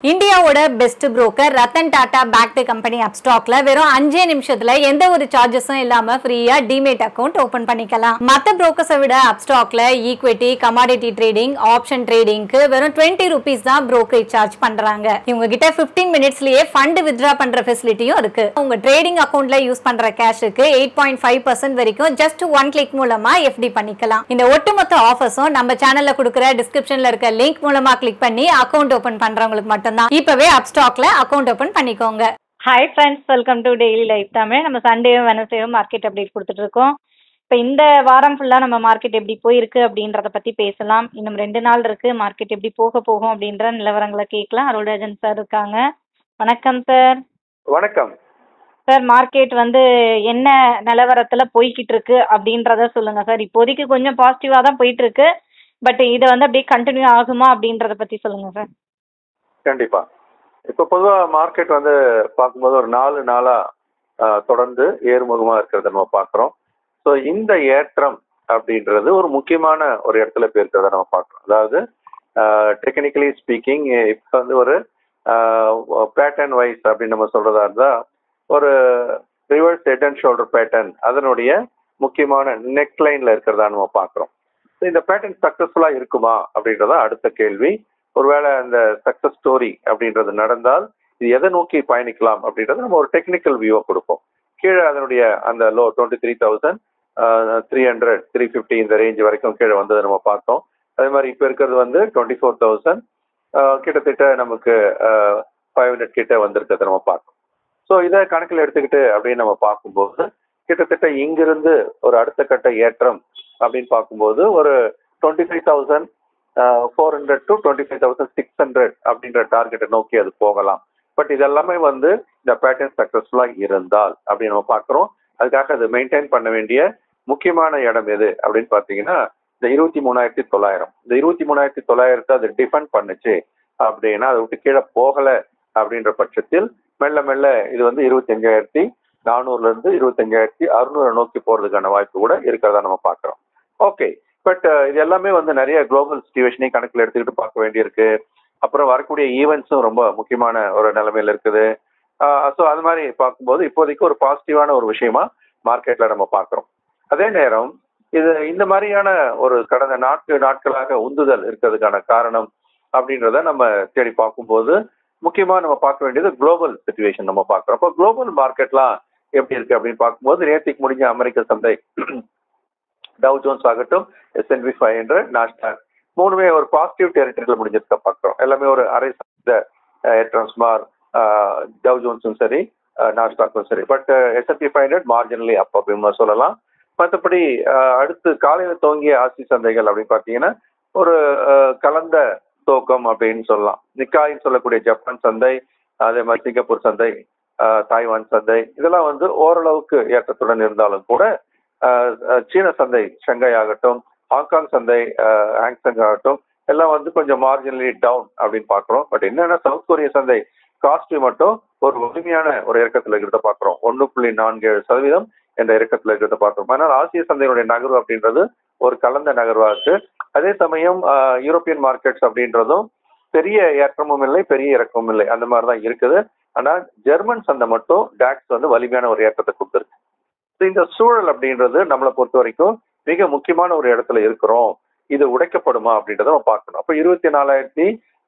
இந்தியாவோட best broker Ratan Tata backed company அப்ஸ்டாக்ல வெறும் அஞ்சே நிமிஷத்துல எந்த ஒரு சார்ஜஸும் இல்லாம ஃப்ரீயா டிமேட் அக்கவுண்ட் ஓபன் பண்ணிக்கலாம் மத்த புரோக்கர்ஸை விட அப்ஸ்டாக்ல ஈக்விட்டி கமாடிட்டி ட்ரேடிங் ஆப்ஷன் ட்ரேடிங்க்கு வெறும் டுவெண்ட்டி ருபீஸ் தான் brokerage சார்ஜ் பண்றாங்க இவங்க கிட்ட 15 மினிட்ஸ்லயே ஃபண்ட் வித்ரா பண்ற ஃபெசிலிட்டியும் இருக்கு உங்க ட்ரேடிங் அக்கவுண்ட்ல யூஸ் பண்ற கேஷுக்கு எயிட் பாயிண்ட் ஃபைவ் பர்சன்ட் வரைக்கும் ஜஸ்ட் ஒன் கிளிக் மூலமா எஃப்டி பண்ணிக்கலாம் இந்த ஒட்டுமொத்த ஆஃபர்ஸும் நம்ம சேனல்ல கொடுக்குற டிஸ்கிரிப்ஷன்ல இருக்க லிங்க் மூலமா கிளிக் பண்ணி அக்கவுண்ட் ஓபன் பண்றவங்களுக்கு மட்டும்தான் இப்பவே அப்ஸ்டாக்ல அக்கவுண்ட் ஓபன் பண்ணிக்கோங்க hi friends welcome to daily life Tamil நம்ம சண்டேவும் வெனஸ்டேவும் மார்க்கெட் அப்டேட் கொடுத்துட்டு இருக்கோம் இப்போ இந்த வாரம் ஃபுல்லாக நம்ம மார்க்கெட் எப்படி போயிருக்கு அப்படின்றத பற்றி பேசலாம் இன்னும் ரெண்டு நாள் இருக்கு மார்க்கெட் எப்படி போக போகும் அப்படின்ற நிலவரங்களை கேட்கலாம் அருள்ராஜன் சார் இருக்காங்க வணக்கம் சார் வணக்கம் சார் மார்க்கெட் வந்து என்ன நிலவரத்துல போய்கிட்டு இருக்கு அப்படின்றத சொல்லுங்க சார் இப்போதைக்கு கொஞ்சம் பாசிட்டிவா தான் போயிட்டு இருக்கு பட் இது வந்து அப்படியே கண்டினியூ ஆகுமா அப்படின்றத பத்தி சொல்லுங்க சார் கண்டிப்பா இப்போ பொதுவாக மார்க்கெட் வந்து பார்க்கும்போது ஒரு நாலு நாளா ஆஹ், தொடர்ந்து ஏறுமுகமா இருக்கிறத நம்ம பார்க்குறோம் ஸோ இந்த ஏற்றம் அப்படின்றது ஒரு முக்கியமான ஒரு இடத்துல போய் இருக்கிறத நம்ம பார்க்குறோம் அதாவது டெக்னிக்கலி ஸ்பீக்கிங் இப்போ வந்து ஒரு பேட்டர்ன் வைஸ் அப்படின்னு நம்ம சொல்றதா இருந்தா ஒரு reverse head and shoulder pattern அதனுடைய முக்கியமான நெக் லைன்ல இருக்கிறதா நம்ம பார்க்குறோம் ஸோ இந்த பேட்டர்ன் சக்ஸஸ்ஃபுல்லா இருக்குமா அப்படின்றத அடுத்த கேள்வி ஒருவேளை அந்த சக்சஸ் ஸ்டோரி அப்படின்றது நடந்தால் இது எதை நோக்கி பயணிக்கலாம் அப்படின்றத நம்ம ஒரு டெக்னிக்கல் வியூவை கொடுப்போம் கீழே அதனுடைய அந்த low twenty three thousand three hundred three fifty இந்த ரேஞ்ச் வரைக்கும் கீழே வந்ததை நம்ம பார்த்தோம் அதே மாதிரி இப்போ இருக்கிறது வந்து டுவெண்ட்டி ஃபோர் தௌசண்ட் கிட்டத்தட்ட நமக்கு ஃபைவ் ஹண்ட்ரட் கிட்ட வந்திருக்கிறத நம்ம பார்த்தோம் ஸோ இதை கணக்கில் எடுத்துக்கிட்டு அப்படின்னு நம்ம பார்க்கும்போது கிட்டத்தட்ட இங்கிருந்து ஒரு அடுத்த கட்ட ஏற்றம் அப்படின்னு பார்க்கும்போது ஒரு twenty five thousand four hundred to twenty five thousand six hundred அப்படின்ற டார்கெட்டை நோக்கி அது போகலாம் பட் இதெல்லாமே வந்து இந்த பேட்டர்ன் சக்ஸஸ்ஃபுல்லாக இருந்தால் அப்படின்னு நம்ம பார்க்குறோம் அதுக்காக அது மெயின்டைன் பண்ண வேண்டிய முக்கியமான இடம் எது அப்படின்னு பார்த்தீங்கன்னா இந்த இருபத்தி மூணாயிரத்தி தொள்ளாயிரம் இந்த இருபத்தி மூணாயிரத்தி தொள்ளாயிரத்தை அது டிஃபெண்ட் பண்ணுச்சு அப்படின்னா அதை விட்டு கீழே போகலை அப்படின்ற பட்சத்தில் மெல்ல மெல்ல இது வந்து இருபத்தஞ்சாயிரத்தி நானூறுல இருந்து இருபத்தஞ்சாயிரத்தி அறுநூறு நோக்கி போறதுக்கான வாய்ப்பு கூட இருக்கிறதா நம்ம பார்க்குறோம் ஓகே பட் இது எல்லாமே வந்து நிறைய குளோபல் சுச்சுவேஷனையும் கணக்கில் எடுத்துக்கிட்டு பார்க்க வேண்டியிருக்கு அப்புறம் வரக்கூடிய ஈவெண்ட்ஸும் ரொம்ப முக்கியமான ஒரு நிலைமையில இருக்குது ஸோ அது மாதிரி பார்க்கும்போது இப்போதைக்கு ஒரு பாசிட்டிவான ஒரு விஷயமா மார்க்கெட்ல நம்ம பார்க்குறோம் அதே நேரம் இது இந்த மாதிரியான ஒரு கடந்த நான்கு நாட்களாக உந்துதல் இருக்கிறதுக்கான காரணம் அப்படின்றத நம்ம தேடி பார்க்கும்போது முக்கியமா நம்ம பார்க்க வேண்டியது குளோபல் சுச்சுவேஷன் நம்ம பார்க்குறோம் அப்போ குளோபல் மார்க்கெட்லாம் எப்படி இருக்கு அப்படின்னு பார்க்கும்போது நேற்றுக்கு முடிஞ்ச அமெரிக்க சந்தை டவ் ஜோன்ஸ் ஆகட்டும் எஸ்என்பி ஃபைவ் ஹண்ட்ரட் நாஸ்டாக் மூணுமே ஒரு பாசிட்டிவ் டெரிட்டரியில் முடிஞ்சிருக்க பார்க்குறோம் எல்லாமே ஒரு அரை சதவீத ஏற்றம்ஸ்மார் டவ் ஜோன்ஸும் சரி நாஸ்டாக்கும் சரி but S and P five hundred marginally up அப்படின்னு சொல்லலாம் மற்றபடி அடுத்து காலையில் துவங்கிய ஆசி சந்தைகள் அப்படின்னு பார்த்தீங்கன்னா ஒரு அஹ், கலந்த துவக்கம் அப்படின்னு சொல்லலாம் நிக்காயின்னு சொல்லக்கூடிய ஜப்பான் சந்தை அதே மாதிரி சிங்கப்பூர் சந்தை அஹ், தாய்வான் சந்தை இதெல்லாம் வந்து ஓரளவுக்கு ஏற்றத்துடன் இருந்தாலும் கூட அஹ், அஹ், சீன சந்தை ஷங்காய் ஆகட்டும் ஹாங்காங் சந்தை அஹ், ஹாங்சங் ஆகட்டும் எல்லாம் வந்து கொஞ்சம் மார்ஜினலி டவுன் அப்படின்னு பார்க்குறோம் பட் என்னன்னா சவுத் கொரிய சந்தை காஸ்ட் மட்டும் ஒரு வலிமையான ஒரு இறக்கத்தில் இருக்கிறத பார்க்குறோம் ஒன்று புள்ளி நான்கு ஏழு சதவீதம் என்ற இறக்கத்தில் இருக்கிறத பார்க்குறோம் அதனால் ஆசிய சந்தையினுடைய நகர்வு அப்படின்றது ஒரு கலந்த நகர்வா இருக்கு அதே சமயம் ஆஹ், யூரோப்பியன் மார்க்கெட்ஸ் அப்படின்றதும் பெரிய ஏற்றமும் இல்லை பெரிய இறக்கமும் இல்லை அந்த மாதிரி தான் இருக்குது ஆனால் ஜெர்மன் சந்தை மட்டும் டாக்ஸ் வந்து வலிமையான ஒரு ஏற்றத்தை கொடுத்துருக்கு So, இந்த சூழல் அப்படின்றது நம்மளை பொறுத்த வரைக்கும் மிக முக்கியமான ஒரு இடத்துல இருக்கிறோம் இது உடைக்கப்படுமா அப்படின்றத நம்ம பார்க்கணும் அப்போ இருபத்தி நாலாயிரத்தி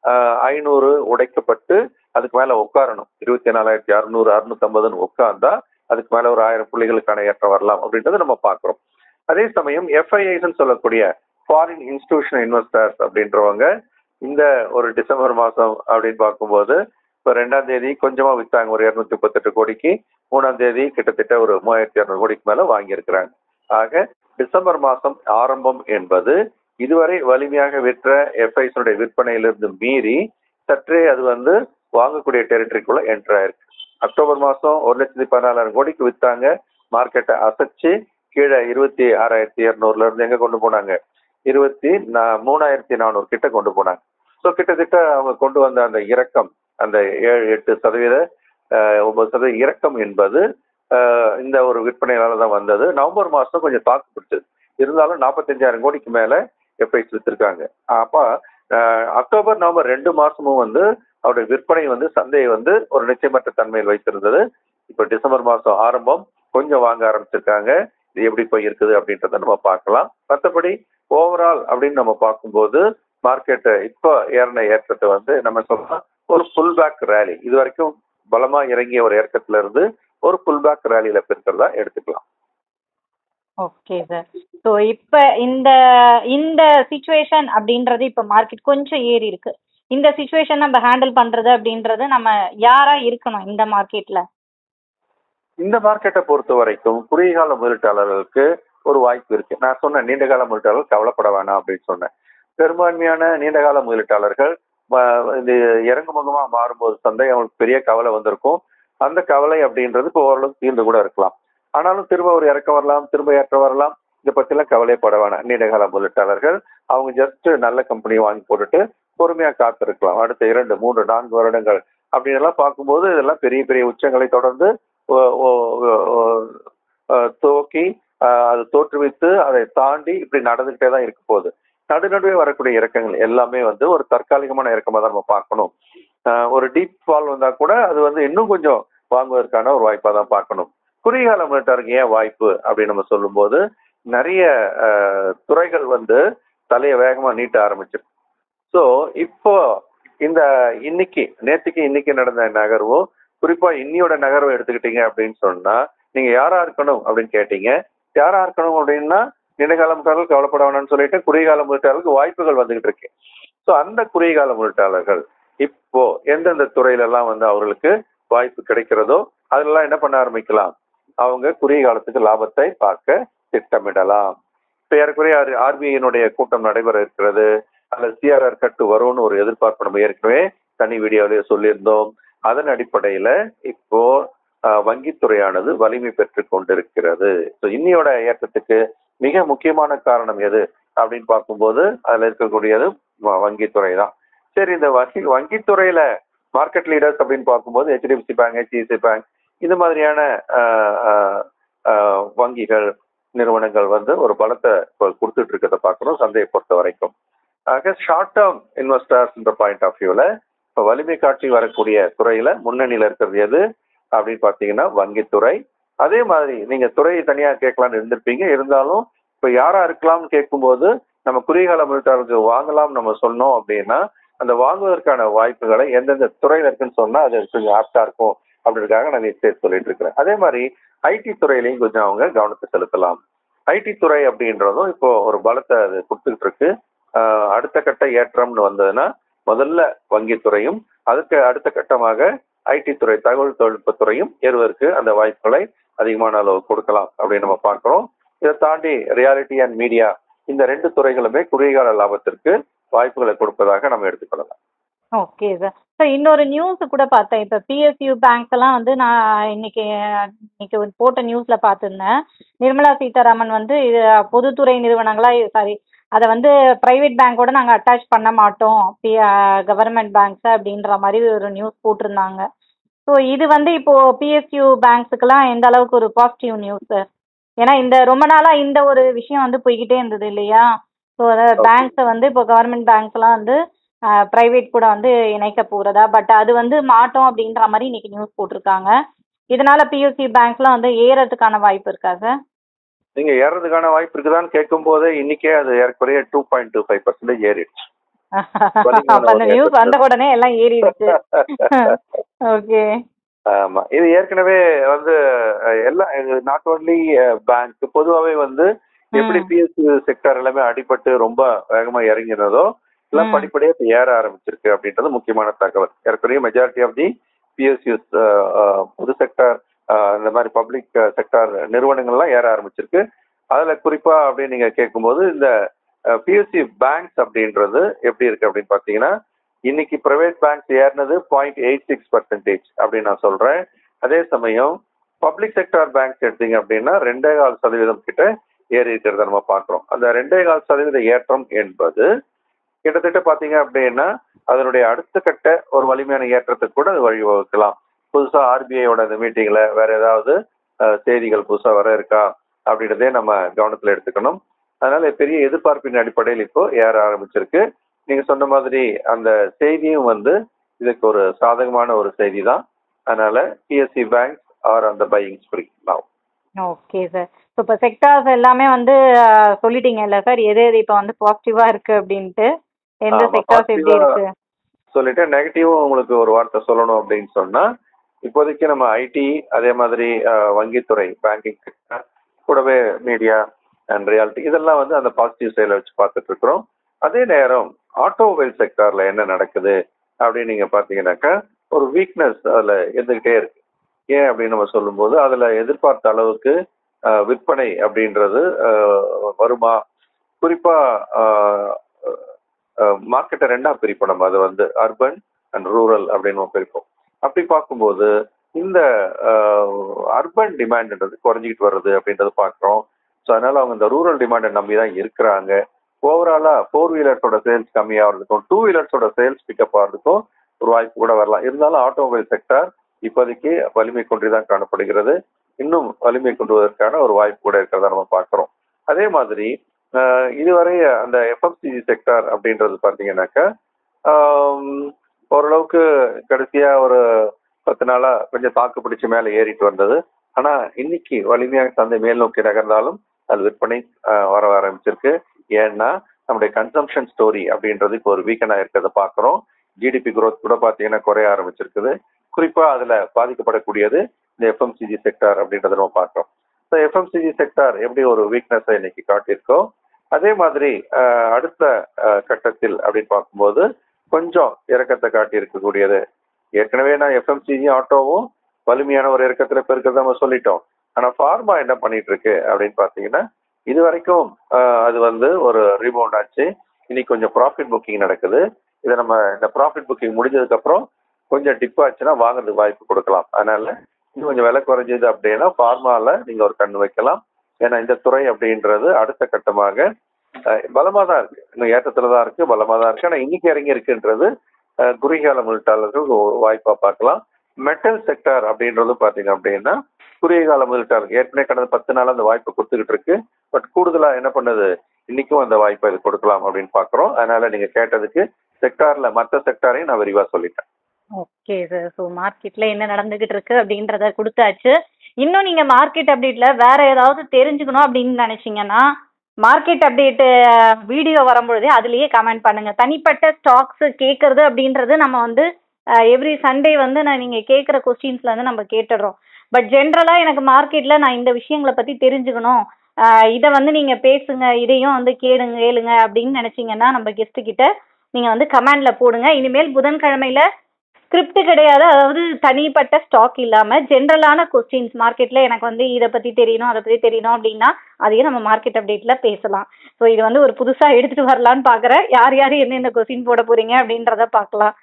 ஐநூறு உடைக்கப்பட்டு அதுக்கு மேல உட்காரணும் இருபத்தி நாலாயிரத்தி அறுநூறு அறுநூத்தம்பதுன்னு உட்கார்ந்தா அதுக்கு மேல ஒரு ஆயிரம் புள்ளிகளுக்கான ஏற்றம் வரலாம் அப்படின்றத நம்ம பார்க்கிறோம் அதே சமயம் எஃப்ஐஐஸ்ன்னு சொல்லக்கூடிய ஃபாரின் இன்ஸ்டிடியூஷனல் இன்வெஸ்டர்ஸ் அப்படின்றவங்க இந்த ஒரு டிசம்பர் மாசம் அப்படின்னு பார்க்கும்போது இப்போ ரெண்டாம் தேதி கொஞ்சமா வித்தாங்க ஒரு இருநூத்தி முப்பத்தெட்டு கோடிக்கு மூணாம் தேதி கிட்டத்தட்ட ஒரு மூவாயிரத்தி இரநூறு கோடிக்கு மேல வாங்கியிருக்கிறாங்க ஆக டிசம்பர் மாசம் ஆரம்பம் என்பது இதுவரை வலிமையாக விற்ற எஃப்ஐஸனுடைய விற்பனையிலிருந்து மீறி சற்றே அது வந்து வாங்கக்கூடிய டெரிட்டரிக்குள்ள என்டர் ஆயிருக்கு அக்டோபர் மாசம் ஒரு லட்சத்தி பதினாலாயிரம் கோடிக்கு வித்தாங்க மார்க்கெட்டை அசைச்சு கீழே இருபத்தி ஆறாயிரத்தி இரநூறுல இருந்து எங்க கொண்டு போனாங்க இருபத்தி நா- மூணாயிரத்தி நானூறு கிட்ட கொண்டு போனாங்க ஸோ கிட்டத்தட்ட அவங்க கொண்டு வந்த அந்த இறக்கம் அந்த ஏழு எட்டு சதவீத அஹ், ஒன்பது சதவீத இறக்கம் என்பது அஹ், இந்த ஒரு விற்பனையினால தான் வந்தது நவம்பர் மாசம் கொஞ்சம் தாக்கு பிடிச்சது இருந்தாலும் நாற்பத்தஞ்சாயிரம் கோடிக்கு மேல எஃப்ஐஸ் வித்திருக்காங்க அப்ப அஹ், அக்டோபர் நவம்பர் ரெண்டு மாசமும் வந்து அவருடைய விற்பனை வந்து சந்தையை வந்து ஒரு நிச்சயமற்ற தன்மையில் வைத்திருந்தது இப்ப டிசம்பர் மாசம் ஆரம்பம் கொஞ்சம் வாங்க ஆரம்பிச்சிருக்காங்க இது எப்படி போய் இருக்குது அப்படின்றத நம்ம பார்க்கலாம் மற்றபடி ஓவரால் அப்படின்னு நம்ம பார்க்கும்போது மார்க்கெட் இப்போ ஏறின ஏற்றத்தை வந்து நம்ம சொல்லலாம் ஒரு ஃபுல் பேக் ரேலி இது வரைக்கும் பலமா இறங்கிய ஒரு இறக்கத்துல இருந்து ஒரு ஃபுல் பேக் ரேலியில இருக்கிறதா எடுத்துக்கலாம் ஓகே சார் ஸோ இப்போ இந்த இந்த சுச்சுவேஷன் அப்படின்றது இப்போ மார்க்கெட் கொஞ்சம் ஏறி இருக்கு இந்த சுச்சுவேஷன் நம்ம ஹேண்டில் பண்றது அப்படின்றது நம்ம யாரா இருக்கணும் இந்த மார்க்கெட்ல இந்த மார்க்கெட்டை பொறுத்த வரைக்கும் குறுகிய கால முதலீட்டாளர்களுக்கு ஒரு வாய்ப்பு இருக்கு நான் சொன்னேன் நீண்ட கால முதலீட்டாளர்கள் கவலைப்பட வேணாம் அப்படின்னு சொன்னேன் பெரும்பான்மையான நீண்ட கால முதலீட்டாளர்கள் வ- இது இறங்குமுகமா மாறும்போது சந்தை அவங்களுக்கு பெரிய கவலை வந்திருக்கும் அந்த கவலை அப்படின்றது இப்போ ஓரளவுக்கு தீர்ந்து கூட இருக்கலாம் ஆனாலும் திரும்ப ஒரு இறக்கம் வரலாம் திரும்ப ஏற்ற வரலாம் இதை பத்திலாம் கவலைப்பட வேணாம் நீண்ட கால முதலீட்டாளர்கள் அவங்க ஜஸ்ட் நல்ல கம்பெனி வாங்கி போட்டுட்டு பொறுமையா காத்திருக்கலாம் அடுத்த இரண்டு மூன்று நான்கு வருடங்கள் அப்படின்னு எல்லாம் பார்க்கும்போது இதெல்லாம் பெரிய பெரிய உச்சங்களை தொடர்ந்து ஓ- ஓ- ஓ- அஹ் துவக்கி அஹ் அது தோற்றுவித்து அதை தாண்டி இப்படி நடந்துகிட்டே தான் இருக்க போகுது நடுநடுவே வரக்கூடிய இறக்கங்கள் எல்லாமே வந்து ஒரு தற்காலிகமான இறக்கமா தான் நம்ம பார்க்கணும் அஹ் ஒரு டீப் ஃபால் வந்தா கூட அது வந்து இன்னும் கொஞ்சம் வாங்குவதற்கான ஒரு வாய்ப்பா தான் பார்க்கணும் குறுகிய கால முதலீட்டாளருக்கு ஏன் வாய்ப்பு அப்படின்னு நம்ம சொல்லும்போது நிறைய அஹ், துறைகள் வந்து தலையை வேகமா நீட்ட ஆரம்பிச்சிருக்கு ஸோ இப்போ இந்த இன்னைக்கு நேத்துக்கு இன்னைக்கு நடந்த நகர்வு குறிப்பா இன்னியோட நகர்வை எடுத்துக்கிட்டீங்க அப்படின்னு சொன்னா நீங்க யாரா இருக்கணும் அப்படின்னு கேட்டீங்க யாரா இருக்கணும் அப்படின்னா நீண்டகால முதலீட்டாளர்கள் கவலைப்பட வேணாம்னு சொல்லிட்டு குறுகிய கால முதலீட்டாளர்களுக்கு வாய்ப்புகள் வந்துகிட்டு இருக்கு ஸோ அந்த குறுகிய கால முதலீட்டாளர்கள் இப்போ எந்தெந்த துறையில எல்லாம் வந்து அவர்களுக்கு வாய்ப்பு கிடைக்கிறதோ அதெல்லாம் என்ன பண்ண ஆரம்பிக்கலாம் அவங்க குறுகிய காலத்துக்கு லாபத்தை பார்க்க திட்டமிடலாம் இப்போ ஏறக்குறைய ஆர்பிஐனுடைய கூட்டம் நடைபெற இருக்கிறது அல்லது சிஆர்ஆர் கட்டு வரும்னு ஒரு எதிர்பார்ப்பு நம்ம ஏற்கனவே தனி வீடியோவிலேயே சொல்லியிருந்தோம் அதன் அடிப்படையில இப்போ அஹ், வங்கித்துறையானது வலிமை பெற்று கொண்டிருக்கிறது ஸோ இன்னியோட ஏற்றத்துக்கு மிக முக்கியமான காரணம் எது அப்படின்னு பார்க்கும்போது அதுல இருக்கக்கூடியது வ- வங்கித்துறை தான் சரி இந்த வங்கி வங்கித்துறையில மார்க்கெட் லீடர்ஸ் அப்படின்னு பார்க்கும்போது ஹெச்டிஎஃப்சி பேங்க் ஹெச்டிஎஃப்சி பேங்க் இந்த மாதிரியான அஹ், அஹ், அஹ், வங்கிகள் நிறுவனங்கள் வந்து ஒரு பலத்தை இப்போ கொடுத்துட்டு இருக்கிறத பார்க்குறோம் சந்தையை பொறுத்த வரைக்கும் ஆக ஷார்ட் டேர்ம் இன்வெஸ்டர்ஸ்ன்ற பாயிண்ட் ஆஃப் வியூவில் இப்போ வலிமை காட்சி வரக்கூடிய துறையில முன்னணியில் இருக்கிறது எது அப்படின்னு பார்த்தீங்கன்னா வங்கித்துறை அதே மாதிரி நீங்க துறையை தனியா கேட்கலாம்னு இருந்திருப்பீங்க இருந்தாலும் இப்போ யாரா இருக்கலாம்னு கேட்கும்போது நம்ம குறுகிய கால முதலீட்டாளருக்கு வாங்கலாம் நம்ம சொன்னோம் அப்படின்னா அந்த வாங்குவதற்கான வாய்ப்புகளை எந்தெந்த துறையில இருக்குன்னு சொன்னா அது கொஞ்சம் ஆப்டா இருக்கும் அப்படின்றதுக்காக நான் நிச்சயம் சொல்லிட்டு இருக்கிறேன் அதே மாதிரி ஐடி துறையிலையும் கொஞ்சம் அவங்க கவனத்தை செலுத்தலாம் ஐடி துறை அப்படின்றதும் இப்போ ஒரு பலத்தை அது கொடுத்துக்கிட்டு இருக்கு ஆஹ் அடுத்த கட்ட ஏற்றம்னு வந்ததுன்னா முதல்ல வங்கித்துறையும் அதுக்கு அடுத்த கட்டமாக ஐடி துறை தகவல் தொழில்நுட்பத் துறையும் ஏறுவதற்கு அந்த வாய்ப்புகளை அதிகமான அளவு கொடுக்கலாம் அப்படின்னு நம்ம பார்க்கிறோம் இதை தாண்டி ரியாலிட்டி அண்ட் மீடியா இந்த ரெண்டு துறைகளுமே குறுகிய கால லாபத்திற்கு வாய்ப்புகளை கொடுப்பதாக நம்ம எடுத்துக்கொள்ளலாம் ஓகே சார் சார் இன்னொரு நியூஸ் கூட பார்த்தேன் இப்போ பிஎஸ்யூ பேங்க் எல்லாம் வந்து நான் இன்னைக்கு இன்னைக்கு ஒரு போட்ட நியூஸ்ல பார்த்துருந்தேன் நிர்மலா சீதாராமன் வந்து இது பொதுத்துறை நிறுவனங்களா சாரி அதை வந்து பிரைவேட் பேங்கோட நாங்கள் அட்டாச் பண்ண மாட்டோம் கவர்மெண்ட் பேங்க்ஸ் அப்படின்ற மாதிரி ஒரு நியூஸ் போட்டிருந்தாங்க ஸோ இது வந்து இப்போ பிஎஸ்யூ பேங்க்ஸுக்கெல்லாம் எந்த அளவுக்கு ஒரு பாசிட்டிவ் நியூஸ் சார் ஏன்னா இந்த ரொம்ப நாளாக இந்த ஒரு விஷயம் வந்து போய்கிட்டே இருந்தது இல்லையா ஸோ பேங்க்ஸை வந்து இப்போ கவர்மெண்ட் பேங்க்ஸ்லாம் வந்து ப்ரைவேட் கூட வந்து இணைக்க போகிறதா பட் அது வந்து மாட்டோம் அப்படின்ற மாதிரி இன்னைக்கு நியூஸ் போட்டிருக்காங்க இதனால பியூசி பேங்க்ஸ்லாம் வந்து ஏறதுக்கான வாய்ப்பு இருக்கா சார் நீங்க ஏறதுக்கான வாய்ப்பு இருக்குதான்னு கேட்கும் போதே இன்னைக்கே அது ஏறக்குறைய two point two five percentage ஏறிடுச்சு அப்ப அந்த நியூஸ் வந்த உடனே எல்லாம் ஏறிடுச்சு ஓகே ஆமா இது ஏற்கனவே வந்து அஹ், எல்லா நாட் ஓன்லி பேங்க் பொதுவாகவே வந்து எப்படி பிஎஸ்சி செக்டர் எல்லாமே அடிபட்டு ரொம்ப வேகமா இறங்கினதோ எல்லாம் ம். படிப்படியா இப்ப ஏற ஆரம்பிச்சிருக்கு அப்படின்றது முக்கியமான தகவல் ஏற்கனவே மெஜாரிட்டி ஆஃப் தி பிஎஸ்யூஸ் பொது செக்டர் இந்த மாதிரி பப்ளிக் செக்டார் நிறுவனங்கள்லாம் ஏற ஆரம்பிச்சிருக்கு அதுல குறிப்பா அப்படின்னு நீங்க கேட்கும்போது இந்த பிஎஸ்சி பேங்க்ஸ் அப்படின்றது எப்படி இருக்கு அப்படின்னு பாத்தீங்கன்னா இன்னைக்கு பிரைவேட் பேங்க்ஸ் ஏறினது பாயிண்ட் எயிட் சிக்ஸ் பர்சன்டேஜ் அப்படின்னு நான் சொல்றேன் அதே சமயம் பப்ளிக் செக்டார் பேங்க்ஸ் எடுத்தீங்க அப்படின்னா ரெண்டே கால் சதவீதம் கிட்ட ஏறி இருக்கிறத நம்ம பார்க்கிறோம் அந்த ரெண்டே கால் சதவீத ஏற்றம் என்பது கிட்டத்தட்ட பாத்தீங்க அப்படின்னா அதனுடைய அடுத்த கட்ட ஒரு வலிமையான ஏற்றத்துக்கு கூட அது வழிவகுக்கலாம் புதுசா ஆர்பிஐயோட அந்த மீட்டிங்ல வேற ஏதாவது அஹ், செய்திகள் புதுசா வர இருக்கா அப்படின்றதே நம்ம கவனத்துல எடுத்துக்கணும் அதனால பெரிய எதிர்பார்ப்பின் அடிப்படையில் இப்போ ஏற ஆரம்பிச்சிருக்கு நீங்க சொன்ன மாதிரி அந்த செய்தியும் வந்து இதுக்கு ஒரு சாதகமான ஒரு செய்தி தான் அதனால பிஎஸ்சி பேங்க் ஆர் அந்த buying spree now okay sir so இப்போ செக்டார்ஸ் எல்லாமே வந்து அஹ், சொல்லிட்டீங்கல்ல சார் எது எது இப்போ வந்து பாசிட்டிவா இருக்கு அப்படின்ட்டு எந்த ஆமா, செக்டார்ஸ் எப்படி positive-ஆ இருக்கு சொல்லிட்டு நெகட்டிவும் உங்களுக்கு ஒரு வார்த்தை சொல்லணும் அப்படின்னு சொன்னா இப்போதைக்கு நம்ம ஐடி அதே மாதிரி அஹ், வங்கித்துறை பேங்கிங் செக்டர் கூடவே மீடியா அண்ட் ரியாலிட்டி இதெல்லாம் வந்து அந்த பாசிட்டிவ் சைடில் வச்சு பார்த்துட்டு இருக்கிறோம் அதே நேரம் ஆட்டோமொபைல் செக்டார்ல என்ன நடக்குது அப்படின்னு நீங்க பாத்தீங்கன்னாக்கா ஒரு வீக்னஸ் அதுல இருந்துகிட்டே இருக்கு ஏன் அப்படின்னு நம்ம சொல்லும்போது அதுல எதிர்பார்த்த அளவுக்கு அஹ், விற்பனை அப்படின்றது அஹ், வருமா குறிப்பா மார்க்கெட்டை ரெண்டா பிரிப்போம் நம்ம அதை வந்து அர்பன் அண்ட் ரூரல் அப்படின்னு நம்ம பிரிப்போம் அப்படி பார்க்கும்போது இந்த அர்பன் டிமாண்ட்ன்றது குறைஞ்சிக்கிட்டு வருது அப்படின்றத பார்க்குறோம் ஸோ அதனால அவங்க இந்த ரூரல் டிமாண்டை நம்பி தான் இருக்கிறாங்க ஓவராலா ஃபோர் வீலர்ஸோட சேல்ஸ் கம்மியாகிறதுக்கும் டூ வீலர்ஸோட சேல்ஸ் பிக்கப் ஆகிறதுக்கும் ஒரு வாய்ப்பு கூட வரலாம் இருந்தாலும் ஆட்டோமொபைல் செக்டார் இப்போதைக்கு வலிமை கொண்டு தான் காணப்படுகிறது இன்னும் வலிமை கொண்டு வருவதற்கான ஒரு வாய்ப்பு கூட இருக்கிறதா நம்ம பார்க்குறோம் அதே மாதிரி ஆஹ் இதுவரை அந்த எஃப்எம்சிஜி செக்டார் அப்படின்றது பார்த்தீங்கன்னாக்கா ஆம், ஓரளவுக்கு கடைசியா ஒரு பத்து நாளா கொஞ்சம் தாக்கு பிடிச்சு மேலே ஏறிட்டு வந்தது ஆனா இன்னைக்கு வலிமையாக சந்தை மேல் நோக்கி நகர்ந்தாலும் அது விற்பனை ஆஹ், வர ஆரம்பிச்சிருக்கு ஏன்னா நம்முடைய கன்சம்ஷன் ஸ்டோரி அப்படின்றது இப்போ ஒரு வீக்கெண்டா இருக்கிறத பார்க்குறோம் ஜிடிபி growth கூட பார்த்தீங்கன்னா குறைய ஆரம்பிச்சிருக்குது குறிப்பா அதுல பாதிக்கப்படக்கூடியது இந்த எஃப்எம்சிஜி செக்டார் அப்படின்றத நம்ம பார்க்கிறோம் ஸோ எஃப்எம்சிஜி செக்டார் எப்படி ஒரு வீக்னஸை இன்னைக்கு காட்டியிருக்கோ அதே மாதிரி ஆஹ், அடுத்த ஆஹ், கட்டத்தில் அப்படின்னு பார்க்கும்போது கொஞ்சம் இறக்கத்தை காட்டி இருக்கக்கூடியது ஏற்கனவே நான் எஃப்எம்சிஜி ஆட்டோவும் வலிமையான ஒரு இறக்கத்துல இப்ப இருக்கிறத நம்ம சொல்லிட்டோம் ஆனா ஃபார்மா என்ன பண்ணிட்டு இருக்கு அப்படின்னு பாத்தீங்கன்னா இது வரைக்கும் ஆஹ், அது வந்து ஒரு ரீபவுண்ட் ஆச்சு இன்னைக்கு கொஞ்சம் ப்ராஃபிட் புக்கிங் நடக்குது இதை நம்ம இந்த ப்ராஃபிட் புக்கிங் முடிஞ்சதுக்கு அப்புறம் கொஞ்சம் டிப் ஆச்சுன்னா வாங்குறதுக்கு வாய்ப்பு கொடுக்கலாம் அதனால இன்னும் கொஞ்சம் விலை குறைஞ்சது அப்படின்னா ஃபார்மால நீங்க ஒரு கண்ணு வைக்கலாம் ஏன்னா இந்த துறை அப்படின்றது அடுத்த கட்டமாக அஹ், பலமா தான் இருக்கு இன்னும் ஏற்றத்துல தான் இருக்கு பலமா தான் இருக்கு ஆனா இன்னைக்கு இறங்கி இருக்குன்றது அஹ், குறுகிய முதலீட்டாளர்கள் ஒரு வாய்ப்பா பார்க்கலாம் மெட்டல் செக்டார் அப்படின்றது பாத்தீங்க அப்படின்னா குறுகிய கால முதலீட்டாளர்கள் ஏற்கனவே கடந்த பத்து நாள் அந்த வாய்ப்பை கொடுத்துக்கிட்டு இருக்கு பட் கூடுதலா என்ன பண்ணுது இன்னைக்கும் அந்த வாய்ப்பை இது கொடுக்கலாம் அப்படின்னு பாக்குறோம் அதனால நீங்க கேட்டதுக்கு செக்டார்ல மற்ற செக்டாரையும் நான் விரிவா சொல்லிட்டேன் ஓகே சார் ஸோ மார்க்கெட்ல என்ன நடந்துகிட்டு இருக்கு அப்படின்றத கொடுத்தாச்சு இன்னும் நீங்க மார்க்கெட் அப்டேட்ல வேற ஏதாவது தெரிஞ்சுக்கணும் அப்படின்னு நினைச்சீங்கன்னா மார்க்கெட் அப்டேட் வீடியோ வரும்பொழுதே அதுலயே கமெண்ட் பண்ணுங்க தனிப்பட்ட ஸ்டாக்ஸ் கேட்கறது அப்படின்றது நம்ம வந்து எவ்ரி சண்டே வந்து நான் நீங்க கேட்குற கொஸ்டின்ஸ்ல வந்து நம்ம கேட்டுடுறோம் பட் ஜென்ரலா எனக்கு மார்க்கெட்ல நான் இந்த விஷயங்களை பத்தி தெரிஞ்சுக்கணும் ஆஹ் இதை வந்து நீங்க பேசுங்க இதையும் வந்து கேளுங்க கேளுங்க அப்படின்னு நினைச்சீங்கன்னா நம்ம கெஸ்ட் கிட்ட நீங்க வந்து கமெண்ட்ல போடுங்க இனிமேல் புதன்கிழமையில ஸ்கிரிப்ட் கிடையாது அதாவது தனிப்பட்ட ஸ்டாக் இல்லாம ஜென்ரலான கொஸ்டின்ஸ் மார்க்கெட்ல எனக்கு வந்து இதை பத்தி தெரியணும் அதை பத்தி தெரியணும் அப்படின்னா அதையும் நம்ம மார்க்கெட் அப்டேட்ல பேசலாம் ஸோ இது வந்து ஒரு புதுசா எடுத்துட்டு வரலான்னு பாக்குறேன் யார் யார் என்னென்ன கொஸ்டின் போட போறீங்க அப்படின்றத பார்க்கலாம்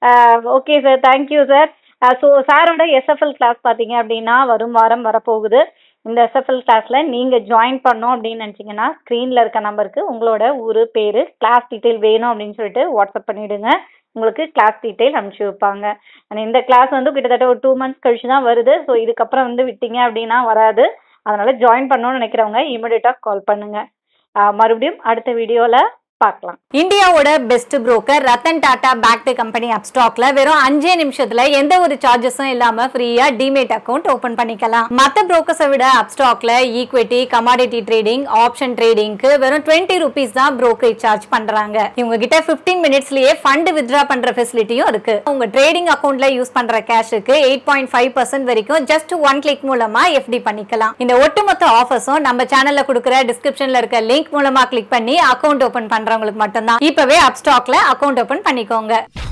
okay sir thank you sir so சாரோட எஸ்எஃப்எல் கிளாஸ் பார்த்தீங்க அப்படின்னா வரும் வாரம் வரப்போகுது இந்த எஸ்எஃப்எல் கிளாஸ்ல நீங்க ஜாயின் பண்ணோம் அப்படின்னு நினைச்சீங்கன்னா ஸ்க்ரீன்ல இருக்க நம்பருக்கு உங்களோட ஊரு பேரு கிளாஸ் டீட்டெயில் வேணும் அப்படின்னு சொல்லிட்டு வாட்ஸ்அப் பண்ணிடுங்க உங்களுக்கு கிளாஸ் டீட்டெயில் அனுப்பிச்சு வைப்பாங்க And இந்த கிளாஸ் வந்து கிட்டத்தட்ட ஒரு டூ மந்த்ஸ் கழிச்சு தான் வருது ஸோ இதுக்கப்புறம் வந்து விட்டீங்க அப்படின்னா வராது அதனால ஜாயின் பண்ணணும்னு நினைக்கிறவங்க இமிடியட்டாக கால் பண்ணுங்க ஆஹ் மறுபடியும் அடுத்த வீடியோவில் பார்க்கலாம் இந்தியாவோட best broker Ratan Tata backed company அப்ஸ்டாக்ல வெறும் அஞ்சே நிமிஷத்துல எந்த ஒரு சார்ஜஸும் இல்லாம ஃப்ரீயா டிமேட் அக்கவுண்ட் ஓபன் பண்ணிக்கலாம் மத்த புரோக்கர்ஸை விட அப்ஸ்டாக்ல ஈக்விட்டி கமாடிட்டி ட்ரேடிங் ஆப்ஷன் ட்ரேடிங்க்கு வெறும் டுவெண்ட்டி ருபீஸ் தான் brokerage சார்ஜ் பண்றாங்க இவங்க கிட்ட 15 மினிட்ஸ்லயே ஃபண்ட் வித்ரா பண்ற ஃபெசிலிட்டியும் இருக்கு உங்க ட்ரேடிங் அக்கவுண்ட்ல யூஸ் பண்ற கேஷுக்கு எயிட் பாயிண்ட் ஃபைவ் பர்சன்ட் வரைக்கும் ஜஸ்ட் ஒன் கிளிக் மூலமா எஃப்டி பண்ணிக்கலாம் இந்த ஒட்டுமொத்த ஆஃபர்ஸும் நம்ம சேனல்ல கொடுக்குற டிஸ்கிரிப்ஷன்ல இருக்க லிங்க் மூலமா கிளிக் பண்ணி அக்கவுண்ட் ஓபன் பண்றவங்களுக்கு மட்டும்தான் இப்பவே அப்ஸ்டாக்ல அக்கவுண்ட் ஓபன் பண்ணிக்கோங்க